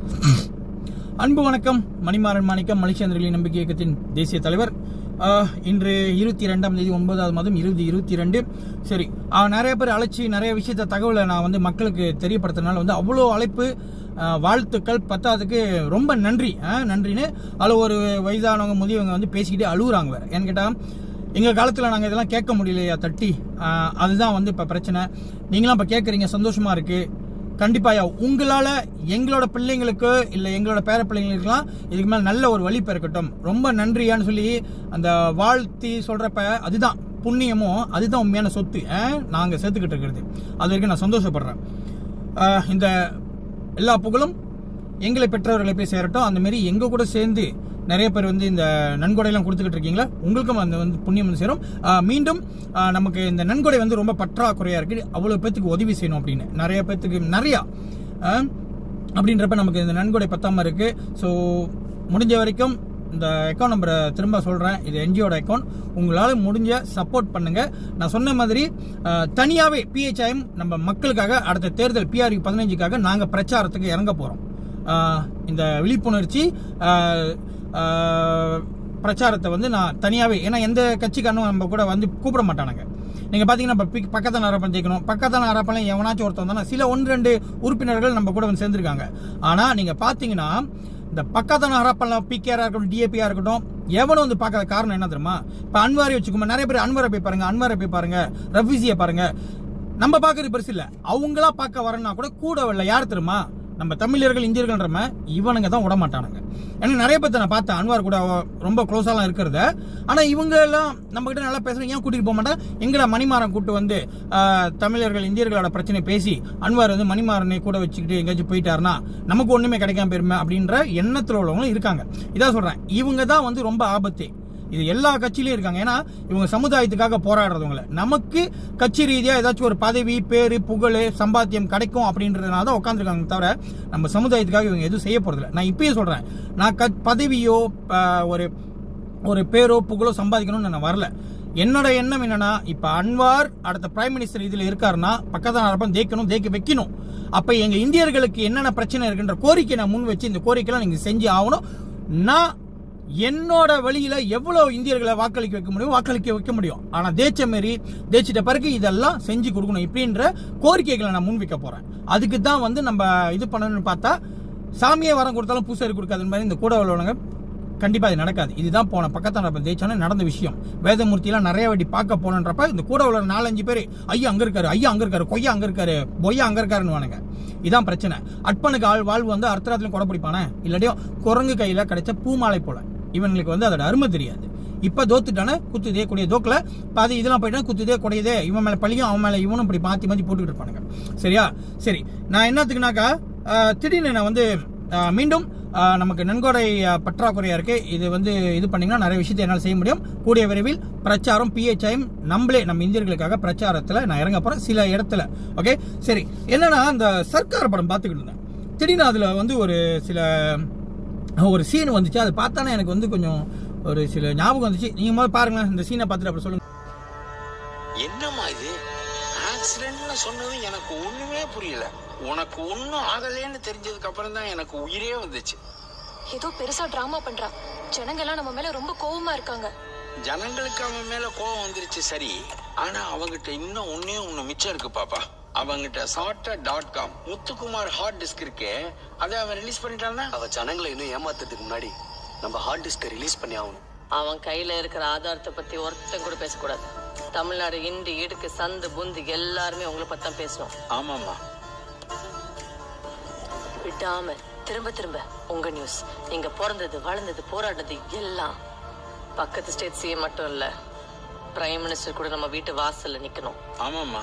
அன்பு வணக்கம் மணிமாறன் மாணிக்கம் மலேசியந்திரர்களின் நம்பிக்கை இயக்கத்தின் தேசிய தலைவர் ஆஹ், இன்று இருபத்தி ரெண்டாம் தேதி ஒன்பதாவது மாதம் இருபது இருபத்தி ரெண்டு சரி ஆஹ், நிறைய பேர் அழைச்சி நிறைய விஷயத்த தகவலை நான் வந்து மக்களுக்கு தெரியப்படுத்துறதுனால வந்து அவ்வளோ அழைப்பு ஆஹ், வாழ்த்துக்கள் பத்தாவதுக்கு ரொம்ப நன்றி ஆஹ், நன்றின்னு அதில் ஒரு வயதானவங்க முதியவங்க வந்து பேசிக்கிட்டே அழுகுறாங்க வேற ஏன்னு கேட்டால் எங்கள் காலத்தில் நாங்கள் இதெல்லாம் கேட்க முடியலையா தட்டி ஆஹ், அதுதான் வந்து இப்போ பிரச்சனை நீங்களாம் இப்போ கேட்குறீங்க சந்தோஷமா இருக்கு கண்டிப்பாயா உங்களால எங்களோட பிள்ளைங்களுக்கு இல்ல எங்களோட பேர பிள்ளைங்களுக்குலாம் இதுக்கு மேல நல்ல ஒரு வழி பிறக்கட்டும் ரொம்ப நன்றியான்னு சொல்லி அந்த வாழ்த்தி சொல்றப்ப அதுதான் புண்ணியமும் அதுதான் உண்மையான சொத்து அஹ், நாங்க சேர்த்துக்கிட்டு இருக்கிறது அது வரைக்கும் நான் சந்தோஷப்படுறேன் அஹ், இந்த எல்லா புகழும் எங்களை பெற்றவர்களை போய் சேரட்டும் அந்த மாதிரி எங்க கூட சேர்ந்து நிறைய பேர் வந்து இந்த நன்கொடையெல்லாம் கொடுத்துக்கிட்டு இருக்கீங்களா உங்களுக்கும் அந்த வந்து புண்ணியம் வந்து சேரும் ஆஹ் மீண்டும் ஆஹ் நமக்கு இந்த நன்கொடை வந்து ரொம்ப பற்றாக்குறையா இருக்கு அவ்வளவு பேத்துக்கு உதவி செய்யணும் அப்படின்னு நிறைய பேத்துக்கு நிறையா ஆஹ் அப்படின்றப்ப நமக்கு இந்த நன்கொடை பத்தாம இருக்கு ஸோ முடிஞ்ச வரைக்கும் இந்த அக்கௌண்ட் நம்பரை திரும்ப சொல்றேன் இது என்ஜிஓட அக்கௌண்ட் உங்களால முடிஞ்ச சப்போர்ட் பண்ணுங்க நான் சொன்ன மாதிரி அஹ், தனியாவே பிஹெச்ஐஎம் நம்ம மக்களுக்காக அடுத்த தேர்தல் பிஆர்யூ பதினஞ்சுக்காக நாங்க பிரச்சாரத்துக்கு இறங்க போறோம் அஹ், இந்த விழிப்புணர்ச்சி அஹ், அஹ், பிரச்சாரத்தை வந்து நான் தனியாவே ஏன்னா எந்த கட்சிக்காரனும் நம்ம கூட வந்து கூப்பிட மாட்டானுங்க நீங்க பாத்தீங்கன்னா இப்ப பிக்- பக்கத்தான அரப்பன் ஜெயிக்கணும் பக்கத்தான அரப்பன் எவனாச்சும் ஒருத்தன் வந்தானா சில ஒன்று ரெண்டு உறுப்பினர்கள் நம்ம கூட வந்து சேர்ந்திருக்காங்க ஆனா நீங்க பாத்தீங்கன்னா இந்த பக்கத்தான அரப்பன்ல பிகேஆரா இருக்கட்டும் டிஏபியா இருக்கட்டும் எவனும் வந்து பார்க்காத காரணம் என்ன தெரியுமா இப்ப அன்வாரி வச்சுக்கோங்க நிறைய பேர் அன்வரை போய் பாருங்க அன்வரை போய் பாருங்க ரஃபிசியை பாருங்க நம்ம பார்க்கறது பெருசு இல்ல அவங்களா பார்க்க வரனா கூட கூட வரல யார் தெரியுமா நம்ம தமிழர்கள் இந்தியர்கள்ன்றம இவனுங்க தான் விட மாட்டானுங்க ஏன்னா நிறைய பேர்த்த நான் பார்த்தேன் அன்வார் கூட அவ ரொம்ப க்ளோஸாலாம் இருக்கிறத ஆனா இவங்க எல்லாம் நம்ம கிட்ட நல்லா பேசுறேன் ஏன் கூட்டிட்டு போக மாட்டேன் எங்கடா மணிமாறன் கூட்டு வந்து ஆஹ், தமிழர்கள் இந்தியர்களோட பிரச்சனை பேசி அன்வார் வந்து மணிமாறனை கூட வச்சுக்கிட்டு எங்கேயாச்சும் போயிட்டாருன்னா நமக்கு ஒண்ணுமே கிடைக்காம போயிருமே அப்படின்ற எண்ணத்துல உள்ளவங்களும் இருக்காங்க இதான் சொல்றேன் இவங்க தான் வந்து ரொம்ப ஆபத்து இது எல்லா கட்சியிலயும் இருக்காங்க ஏன்னா இவங்க சமுதாயத்துக்காக போராடுறவங்கள நமக்கு கட்சி ரீதியா ஏதாச்சும் ஒரு பதவி பேரு புகழ் சம்பாத்தியம் கிடைக்கும் அப்படின்றதுனால தான் உட்காந்துருக்காங்க தவிர நம்ம சமுதாயத்துக்காக இவங்க எதுவும் செய்ய போறதில்ல நான் இப்பயே சொல்றேன் நான் க- பதவியோ ஆஹ், ஒரு ஒரு பேரோ புகழோ சம்பாதிக்கணும்னு நான் வரல என்னோட எண்ணம் என்னன்னா இப்ப அன்வார் அடுத்த பிரைம் மினிஸ்டர் இதுல இருக்காருன்னா பக்கத்தான் அரப்பன் தேய்க்கணும் தேய்க்க வைக்கணும் அப்ப எங்க இந்தியர்களுக்கு என்னென்ன பிரச்சனை இருக்குன்ற கோரிக்கை நான் முன் வச்சு இந்த கோரிக்கைலாம் நீங்க செஞ்சு ஆகணும் நான் என்னோட வழியில எவ்வளவு இந்தியர்களை வாக்களிக்க வைக்க முடியும் வாக்களிக்க வைக்க முடியும் ஆனா தேய்ச்ச மாரி தேய்ச்சிட்ட பிறகு இதெல்லாம் செஞ்சு கொடுக்கணும் இப்படின்ற கோரிக்கைகளை நான் முன்வைக்க போறேன் அதுக்கு தான் வந்து நம்ம இது பண்ணணும்னு பார்த்தா சாமியே வரம் கொடுத்தாலும் பூசாரி கொடுக்காத மாதிரி இந்த கூட உள்ளவங்க கண்டிப்பா இது நடக்காது இதுதான் போன பக்கத்தான ஜெயிச்சானே நடந்த விஷயம் வேதமூர்த்திலாம் நிறைய வாட்டி பார்க்க போனன்றப்ப இந்த கூட உள்ள நாலஞ்சு பேர் ஐயா அங்க இருக்காரு ஐயா அங்க இருக்காரு கொய்யா அங்க இருக்காரு பொய்யா அங்க இருக்காருன்னு வானுங்க இதான் பிரச்சனை அற்பனுக்கு ஆள் வாழ்வு வந்து அர்த்தராத்திலும் கொடை பிடிப்பானே இல்லாட்டியும் குரங்கு கையில கிடைச்ச பூமாலை போல இவனுக்கு வந்து அதோட அருமை தெரியாது இப்ப தோத்துட்டானே குத்துதே கூடிய தோக்கல பாதி இதெல்லாம் போயிட்டா குத்துதே குடையதே இவன் மேல பழியும் அவன் மேல இவனும் இப்படி மாத்தி மாத்தி போட்டுக்கிட்டு இருப்பானுங்க சரியா சரி நான் என்னத்துக்குனாக்கா ஆஹ், திடீர்னு நான் வந்து ஆஹ், மீண்டும் ஆஹ், நமக்கு நன்கொடை ஆஹ், பற்றாக்குறையா இருக்கு இது வந்து இது பண்ணீங்கன்னா நிறைய விஷயத்தை என்னால் செய்ய முடியும் கூடிய விரைவில் பிரச்சாரம் பிஹெச்ஐஎம் நம்மளே நம்ம இந்தியர்களுக்காக பிரச்சாரத்துல நான் இறங்க போறேன் சில இடத்துல ஓகே சரி என்னன்னா அந்த சர்க்கார் படம் பார்த்துக்கிட்டு இருந்தேன் திடீர்னு அதுல வந்து ஒரு சில ஒரு சீன் வந்துச்சு அதை பார்த்தானே எனக்கு வந்து கொஞ்சம் ஒரு சில ஞாபகம் வந்துச்சு நீங்க முதல்ல பாருங்களேன் இந்த சீனை பார்த்துட்டு அப்புறம் சொல்லுங்க என்னம்மா இது ஆக்சிடென்ட்னு சொன்னது எனக்கு ஒண்ணுமே புரியல உனக்கு ஒண்ணும் ஆகலைன்னு தெரிஞ்சதுக்கு அப்புறம் தான் எனக்கு உயிரே வந்துச்சு ஏதோ பெருசா டிராமா பண்றா ஜனங்க எல்லாம் நம்ம மேல ரொம்ப கோவமா இருக்காங்க ஜனங்களுக்கு அவன் மேல கோவம் வந்துருச்சு சரி ஆனா அவங்கிட்ட இன்னும் ஒன்னே ஒண்ணு மிச்சம் இருக்கு பாப்பா அவங்கிட்ட சாட்டா dot com Muthukumar hard disk இருக்கே அதை அவன் ரிலீஸ் பண்ணிட்டான்னா அவ ஜனங்களை இன்னும் ஏமாத்துறதுக்கு முன்னாடி நம்ம ஹார்ட் டிஸ்கை ரிலீஸ் பண்ணி ஆகணும் அவன் கையில இருக்கிற ஆதாரத்தை பத்தி ஒருத்தன் கூட பேசக்கூடாது தமிழ்நாடு இண்டு இடுக்கு சந்து புந்து எல்லாருமே உங்களை பத்தி தான் பேசணும் ஆமாம்மா விடாம திரும்ப திரும்ப உங்க நியூஸ் நீங்க பிறந்தது வளர்ந்தது போராடினது எல்லாம் பக்கத்து ஸ்டேட் சிஎம் மட்டும் இல்ல பிரைம் மினிஸ்டர் கூட நம்ம வீட்டு வாசல்ல நிக்கணும் ஆமாம்மா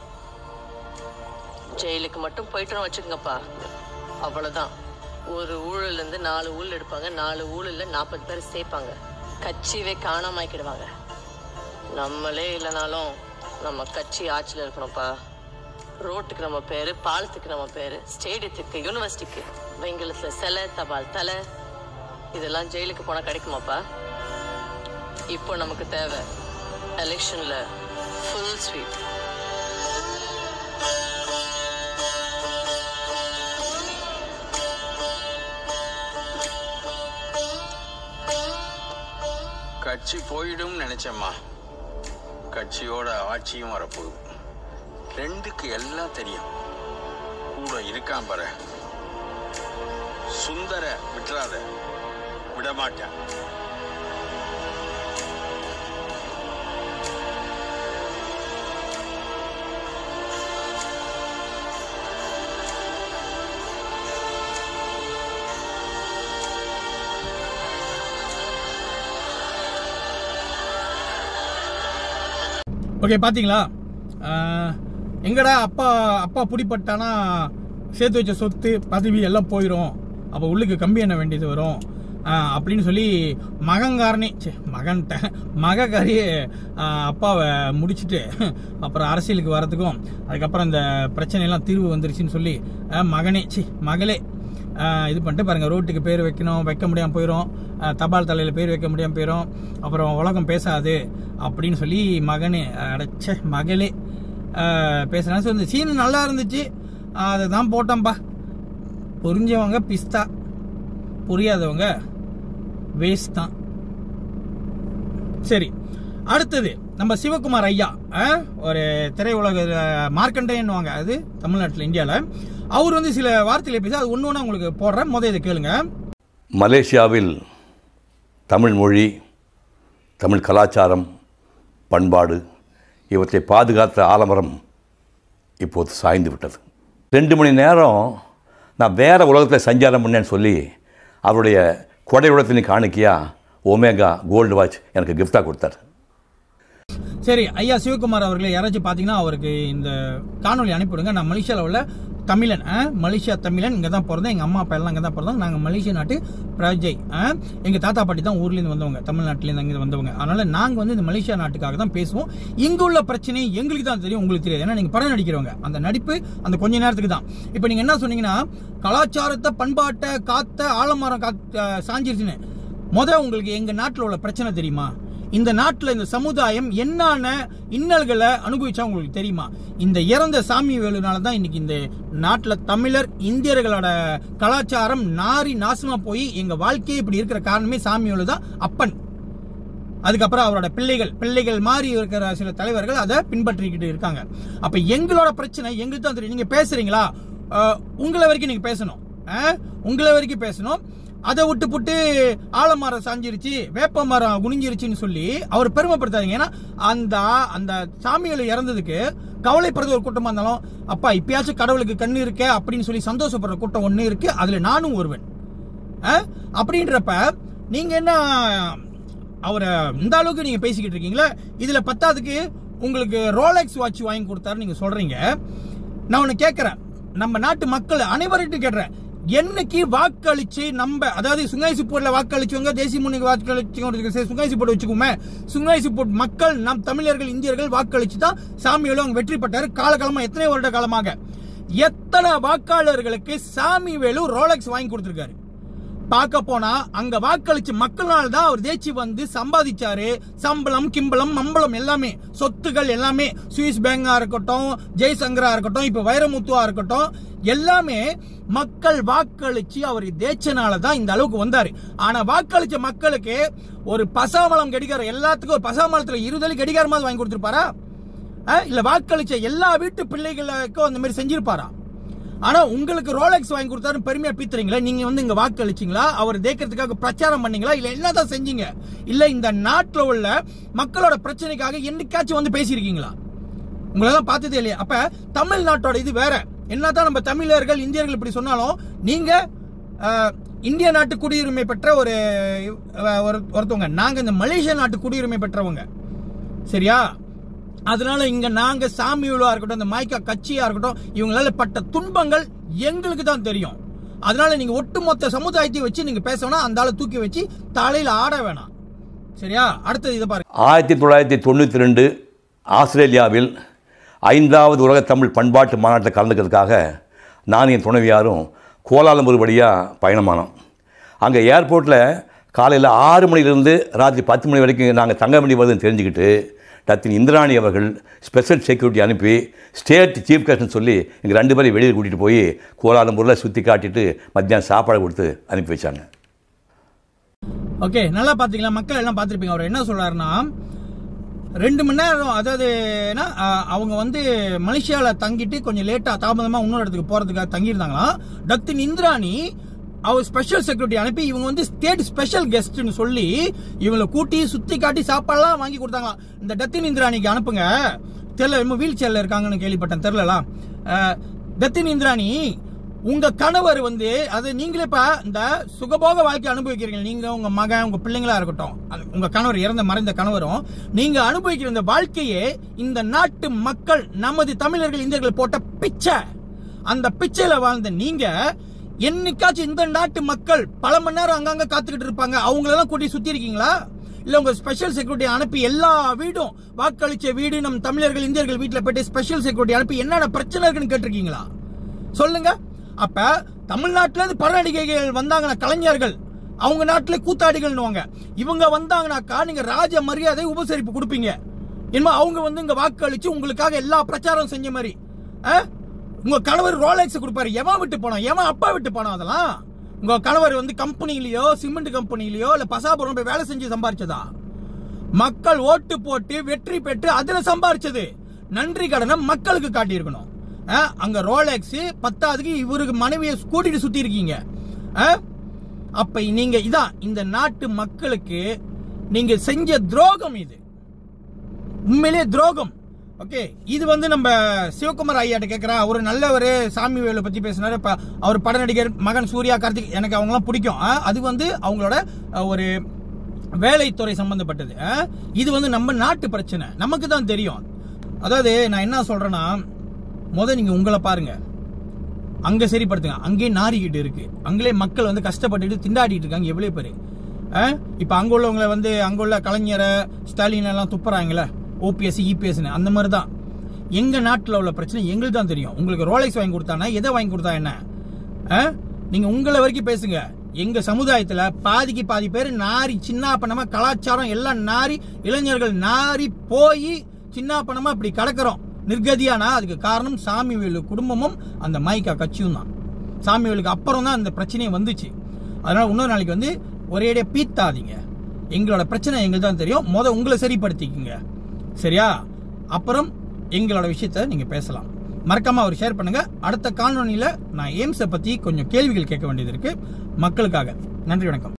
ஜெயிலுக்கு மட்டும் போயிட்டோம் வச்சுக்கோங்கப்பா அவ்வளவுதான் ஒரு ஊழல்ல இருந்து நாலு ஊழல் எடுப்பாங்க நாலு ஊழல்ல நாற்பது பேர் சேர்ப்பாங்க கட்சியவே காணாம ஆக்கிடுவாங்க நம்மளே இல்லைனாலும் நம்ம கட்சி ஆட்சியில் இருக்கணும்ப்பா ரோட்டுக்கு நம்ம பேரு பாலத்துக்கு நம்ம பேரு ஸ்டேடியத்துக்கு யூனிவர்சிட்டிக்கு வெங்கலத்துல சிலை தபால் தலை இதெல்லாம் ஜெயிலுக்கு போனா கிடைக்குமாப்பா இப்போ நமக்கு தேவை எலெக்ஷன்ல ஃபுல் ஸ்வீப் கட்சி போயிடும் நினைச்சேம்மா கட்சியோட ஆட்சியும் வரப்போகுது ரெண்டுக்கு எல்லாம் தெரியும் கூட இருக்கான் பாரு சுந்தர விட்டுறாத விடமாட்டேன் ஓகே பார்த்தீங்களா ஆஹ், எங்கடா அப்பா அப்பா பிடிப்பட்டானா சேர்த்து வச்ச சொத்து பதவி எல்லாம் போயிடும் அப்போ உள்ளுக்கு கம்பி எண்ண வேண்டியது வரும் ஆஹ், அப்படின்னு சொல்லி மகன்காரனே ச்சே மகன்ட்ட மகக்காரியே ஆஹ், அப்பாவை முடிச்சுட்டு அப்புறம் அரசியலுக்கு வரதுக்கும் அதுக்கப்புறம் இந்த பிரச்சனையெல்லாம் தீர்வு வந்துருச்சுன்னு சொல்லி ஆஹ், மகனே சி மகளே ஆஹ், இது பண்ணிட்டு பாருங்க ரோட்டுக்கு பேர் வைக்கணும் வைக்க முடியாமல் போயிடும் ஆஹ், தபால் தலையில் பேர் வைக்க முடியாமல் போயிடும் அப்புறம் உலகம் பேசாது அப்படின்னு சொல்லி மகனே அடைச்ச மகளே பேசுனா ஸோ இந்த சீன் நல்லா இருந்துச்சு அதை தான் போட்டோம்ப்பா புரிஞ்சவங்க பிஸ்தா புரியாதவங்க வேஸ்ட் தான் சரி அடுத்தது நம்ம சிவகுமார் ஐயா ஆ, ஒரு திரையுலக மார்க்கண்டேன்னுவாங்க அது தமிழ்நாட்டில் இந்தியாவில் அவர் வந்து சில வார்த்தைகளை பேசி அது ஒன்று ஒன்று உங்களுக்கு போடுறேன் முதல் இதை கேளுங்க மலேசியாவில் தமிழ் மொழி தமிழ் கலாச்சாரம் பண்பாடு இவற்றை பாதுகாத்த ஆலமரம் இப்போது சாய்ந்து விட்டது ரெண்டு மணி நேரம் நான் வேறு உலகத்தில் சஞ்சாரம் பண்ணேன்னு சொல்லி அவருடைய கொடை உலகத்தின் காணிக்கையா ஒமேகா கோல்டு வாட்ச் எனக்கு கிஃப்டாக கொடுத்தார் சரி ஐயா சிவகுமார் அவர்களை யாராச்சும் பார்த்தீங்கன்னா அவருக்கு இந்த காணொலி அனுப்பிவிடுங்க நான் மலேசியாவில் உள்ள தமிழன் ஆ, மலேசியா தமிழன் இங்கே தான் பிறந்தேன் எங்கள் அம்மா அப்பா எல்லாம் இங்கே தான் பிறந்தாங்க நாங்கள் மலேசியா நாட்டு பிரஜை எங்கள் தாத்தா பாட்டி தான் ஊர்லேருந்து வந்தவங்க தமிழ்நாட்டிலேருந்து அங்கே வந்தவங்க அதனால் நாங்கள் வந்து இந்த மலேசியா நாட்டுக்காக தான் பேசுவோம் இங்கே உள்ள பிரச்சனை எங்களுக்கு தான் தெரியும் உங்களுக்கு தெரியாது ஏன்னா நீங்கள் படம் நடிக்கிறவங்க அந்த நடிப்பு அந்த கொஞ்ச நேரத்துக்கு தான் இப்போ நீங்கள் என்ன சொன்னீங்கன்னா கலாச்சாரத்தை பண்பாட்டை காத்த ஆலமரம் காத்த சாஞ்சிருச்சுன்னு முத உங்களுக்கு எங்க நாட்டில் உள்ள பிரச்சனை தெரியுமா இந்த நாட்டில் இந்த சமுதாயம் என்னென்ன இன்னல்களை அனுபவிச்சா உங்களுக்கு தெரியுமா இந்த இறந்த சாமி வேலுனால தான் இன்னைக்கு இந்த நாட்டில் தமிழர் இந்தியர்களோட கலாச்சாரம் நாரி நாசமா போய் எங்க வாழ்க்கையே இப்படி இருக்கிற காரணமே சாமி வேலு தான் அப்பன் அதுக்கப்புறம் அவரோட பிள்ளைகள் பிள்ளைகள் மாதிரி இருக்கிற சில தலைவர்கள் அதை பின்பற்றிக்கிட்டு இருக்காங்க அப்ப எங்களோட பிரச்சனை எங்களுக்கு தான் தெரியும் நீங்க பேசுறீங்களா அஹ், உங்களை வரைக்கும் நீங்க பேசணும் அஹ், உங்களை வரைக்கும் பேசணும் அதை விட்டு புட்டு ஆலமரம் சாஞ்சிருச்சு வேப்ப மரம் குனிஞ்சிருச்சுன்னு சொல்லி அவர் பெருமைப்படுத்தாதீங்க ஏன்னா அந்த அந்த சாமிகள் இறந்ததுக்கு கவலைப்படுறது ஒரு கூட்டமா இருந்தாலும் அப்பா இப்பயாச்சும் கடவுளுக்கு கண்ணு இருக்கே அப்படின்னு சொல்லி சந்தோஷப்படுற கூட்டம் ஒண்ணு இருக்கு அதுல நானும் ஒருவன் அஹ்? அப்படின்றப்ப நீங்க என்ன அவரை இந்த அளவுக்கு நீங்க பேசிக்கிட்டு இருக்கீங்களா இதுல பத்தாவதுக்கு உங்களுக்கு ரோலெக்ஸ் வாட்ச் வாங்கி கொடுத்தாரு நீங்க சொல்றீங்க நான் ஒன்னு கேட்கறேன் நம்ம நாட்டு மக்கள் அனைவர்கிட்டும் கேட்கறேன் என்னைக்கு வாக்களிச்சு நம்ம அதாவது சுங்காய்சிப்பூர்ல வாக்களிச்சவங்க தேசிய முன்னணி வாக்களிச்சவங்க சரி, சுங்காய்சிப்பூர் வச்சுக்கோமே சுங்காய்சிப்பூர் மக்கள் நம் தமிழர்கள் இந்தியர்கள் வாக்களிச்சு தான் சாமியோட அவங்க வெற்றி பெற்றாரு காலகாலமா எத்தனை வருட காலமாக எத்தனை வாக்காளர்களுக்கு சாமி வேலு ரோலெக்ஸ் வாங்கி கொடுத்திருக்காரு பார்க்க போனா அங்க வாக்களிச்ச மக்களால் தான் அவர் தேய்ச்சி வந்து சம்பாதிச்சாரு சம்பளம் கிம்பளம் மம்பளம் எல்லாமே சொத்துகள் எல்லாமே சுவிஸ் பேங்கா இருக்கட்டும் ஜெய்சங்கரா இருக்கட்டும் இப்ப வைரமுத்துவா இருக்கட்டும் எல்லாமே மக்கள் வாக்களிச்சு அவர் தேய்ச்சனால தான் இந்த அளவுக்கு வந்தாரு ஆனா வாக்களிச்ச மக்களுக்கு ஒரு பசாமலம் கடிகாரம் எல்லாத்துக்கும் ஒரு பசாமலத்துல இருதலி கடிகாரமாவது வாங்கி கொடுத்திருப்பாரா அஹ், இல்ல வாக்களிச்ச எல்லா வீட்டு பிள்ளைகளுக்கும் அந்த மாதிரி செஞ்சிருப்பாரா ஆனா உங்களுக்கு ரோலெக்ஸ் வாங்கி கொடுத்தாரு பெருமையா பீத்துறீங்களா நீங்க வந்து இங்க வாக்களிச்சீங்களா அவர் தேக்கிறதுக்காக பிரச்சாரம் பண்ணீங்களா இல்ல என்னதான் செஞ்சீங்க இல்ல இந்த நாட்டுல உள்ள மக்களோட பிரச்சனைக்காக என்னைக்காச்சும் வந்து பேசியிருக்கீங்களா உங்களெல்லாம் பார்த்ததே இல்லையா அப்ப தமிழ்நாட்டோட இது வேற என்னதான் நம்ம தமிழர்கள் இந்தியர்கள் இப்படி சொன்னாலும் நீங்க அஹ், இந்திய நாட்டு குடியுரிமை பெற்ற ஒரு அஹ், ஒரு- ஒருத்தவங்க நாங்க இந்த மலேசியா நாட்டு குடியுரிமை பெற்றவங்க சரியா அதனால இங்க நாங்க சாமியுலா இருக்கட்டும் இந்த மைக்கா கட்சியா இருக்கட்டும் இவங்களால பட்ட துன்பங்கள் எங்களுக்கு தான் தெரியும் அதனால நீங்க ஒட்டுமொத்த சமுதாயத்தையும் வச்சு நீங்க பேசணும் அந்த ஆளை தூக்கி வச்சு தலையில ஆட வேணாம் சரியா அடுத்தது இதை பாருங்க ஆயிரத்தி தொள்ளாயிரத்தி தொண்ணூற்றி ரெண்டு ஆஸ்திரேலியாவில் ஐந்தாவது உலக தமிழ் பண்பாட்டு மாநாட்டில் கலந்துக்கிறதுக்காக நான் என் துணைவியாரும் கோலாலம்பூர் வழியாக பயணமானோம் அங்கே ஏர்போர்ட்டில் காலையில் ஆறு மணிலேருந்து ராத்திரி பத்து மணி வரைக்கும் நாங்கள் தங்க வேண்டி வருதுன்னு தெரிஞ்சுக்கிட்டு டத்தின் இந்திராணி அவர்கள் ஸ்பெஷல் செக்யூரிட்டி அனுப்பி ஸ்டேட் சீஃப் கெஸ்ட்னு சொல்லி எங்கள் ரெண்டு பேரையும் வெளியில் கூட்டிகிட்டு போய் கோலாலம்பூரில் சுற்றி காட்டிட்டு மத்தியானம் சாப்பாடு கொடுத்து அனுப்பி வச்சாங்க ஓகே நல்லா பாத்தீங்களா மக்கள் எல்லாம் பார்த்திருப்பீங்க அவர் என்ன சொல்றாருன்னா ரெண்டு மணி நேரம் அதாவது என்ன, அஹ், அவங்க வந்து மலேசியால தங்கிட்டு கொஞ்சம் லேட்டா தாமதமா இன்னொரு இடத்துக்கு போறதுக்காக தங்கியிருந்தாங்களாம் டக்தின் இந்திராணி அவர் ஸ்பெஷல் செக்யூரிட்டி அனுப்பி இவங்க வந்து ஸ்டேட் ஸ்பெஷல் கெஸ்ட்னு சொல்லி இவங்களை கூட்டி சுத்தி காட்டி சாப்பாடுலாம் வாங்கி கொடுத்தாங்களாம் இந்த டத்தின் இந்திராணிக்கு அனுப்புங்க தெரியல இன்னும் வீல் சேர்ல இருக்காங்கன்னு கேள்விப்பட்டேன் தெரியலாம் டத்தின் இந்திராணி உங்க கணவர் வந்து அது நீங்களே இப்ப இந்த சுகபோக வாழ்க்கை அனுபவிக்கிறீங்க நீங்க உங்க மகன் உங்க பிள்ளைங்களா இருக்கட்டும் அது உங்க கணவர் இறந்த மறைந்த கணவரும் நீங்க அனுபவிக்கிற இந்த வாழ்க்கையே இந்த நாட்டு மக்கள் நமது தமிழர்கள் இந்தியர்கள் போட்ட பிச்சை அந்த பிச்சையில வாழ்ந்த நீங்க என்னைக்காச்சும் இந்த நாட்டு மக்கள் பல மணி நேரம் அங்கங்க காத்துக்கிட்டு இருப்பாங்க அவங்களெல்லாம் கூட்டி சுத்தி இருக்கீங்களா இல்ல உங்க ஸ்பெஷல் செக்யூரிட்டி அனுப்பி எல்லா வீடும் வாக்களிச்ச வீடு நம் தமிழர்கள் இந்தியர்கள் வீட்டுல போயிட்டு ஸ்பெஷல் செக்யூரிட்டி அனுப்பி என்னென்ன பிரச்சனை இருக்குன்னு கேட்டிருக்கீங்களா சொல்லுங்க அப்ப தமிழ்நாட்டுல இருந்து பட நடிகைகள் வந்தாங்கன்னா கலைஞர்கள் அவங்க நாட்டுல கூத்தாடிகள்னுவாங்க இவங்க வந்தாங்கனாக்கா நீங்க ராஜ மரியாதை உபசரிப்பு கொடுப்பீங்க இனிமே அவங்க வந்து இங்க வாக்களிச்சு உங்களுக்காக எல்லா பிரச்சாரம் செஞ்ச மாதிரி ஆ? உங்க கணவர் ரோலெக்ஸ் கொடுப்பாரு எவன் விட்டு போனோம் எவன் அப்பா விட்டு போனோம் அதெல்லாம் உங்க கணவர் வந்து கம்பெனிலயோ சிமெண்ட் கம்பெனிலயோ இல்ல பசாபுரம் போய் வேலை செஞ்சு சம்பாரிச்சதா மக்கள் ஓட்டு போட்டு வெற்றி பெற்று அதுல சம்பாரிச்சது நன்றி கடனை மக்களுக்கு காட்டியிருக்கணும் ஆ, அங்க ரோலெக்ஸ் பத்தாவதுக்கு இவருக்கு மனைவியை கூட்டிட்டு சுத்தி இருக்கீங்க ஆ? அப்ப நீங்க இதான் இந்த நாட்டு மக்களுக்கு நீங்க செஞ்ச துரோகம் இது உண்மையிலே துரோகம் ஓகே இது வந்து நம்ம சிவகுமார் ஐயாட்ட கேட்கிறேன் அவர் நல்லவர் சாமி வேலு பத்தி பேசினாரு இப்ப அவர் பட நடிகர் மகன் சூர்யா கார்த்திக் எனக்கு அவங்கலாம் பிடிக்கும் ஆ, அது வந்து அவங்களோட அஹ், ஒரு வேலைத்துறை சம்பந்தப்பட்டது ஆ. இது வந்து நம்ம நாட்டு பிரச்சனை நமக்கு தான் தெரியும் அதாவது நான் என்ன சொல்றேன்னா முத நீங்க உங்களை பாருங்க அங்க சரிப்படுத்துங்க அங்கேயே நாரிக்கிட்டு இருக்கு அங்களே மக்கள் வந்து கஷ்டப்பட்டுட்டு திண்டாடிட்டு இருக்காங்க எவ்வளவு பேர் இப்ப அங்க உள்ளவங்களை வந்து அங்க உள்ள கலைஞரை ஸ்டாலின் எல்லாம் துப்புறாங்கல்ல ஓபிஎஸ் இபிஎஸ்னு அந்த மாதிரி தான் எங்க நாட்டில் உள்ள பிரச்சனை எங்களுக்கு தான் தெரியும் உங்களுக்கு ரோலெக்ஸ் வாங்கி கொடுத்தானா எதை வாங்கி கொடுத்தா என்ன ஆ? நீங்க உங்களை வரைக்கும் பேசுங்க எங்க சமுதாயத்துல பாதிக்கு பாதி பேர் நாரி சின்ன பண்ணமா கலாச்சாரம் எல்லாம் நாரி இளைஞர்கள் நாரி போய் சின்ன பண்ணமா இப்படி கடக்கிறோம் நிர்கதியானா அதுக்கு காரணம் சாமி வேலு குடும்பமும் அந்த மைக்கா கட்சியும் தான் சாமி வேலுக்கு அப்புறம் தான் அந்த பிரச்சனையே வந்துச்சு அதனால இன்னொரு நாளைக்கு வந்து ஒரேடியா பீத்தாதீங்க எங்களோட பிரச்சனை எங்களுக்கு தான் தெரியும் முத உங்களை சரிப்படுத்திக்கங்க சரியா அப்புறம் எங்களோட விஷயத்த நீங்க பேசலாம் மறக்காம அவர் ஷேர் பண்ணுங்க அடுத்த காணொலியில நான் எய்ம்ஸை பத்தி கொஞ்சம் கேள்விகள் கேட்க வேண்டியது இருக்கு மக்களுக்காக நன்றி வணக்கம்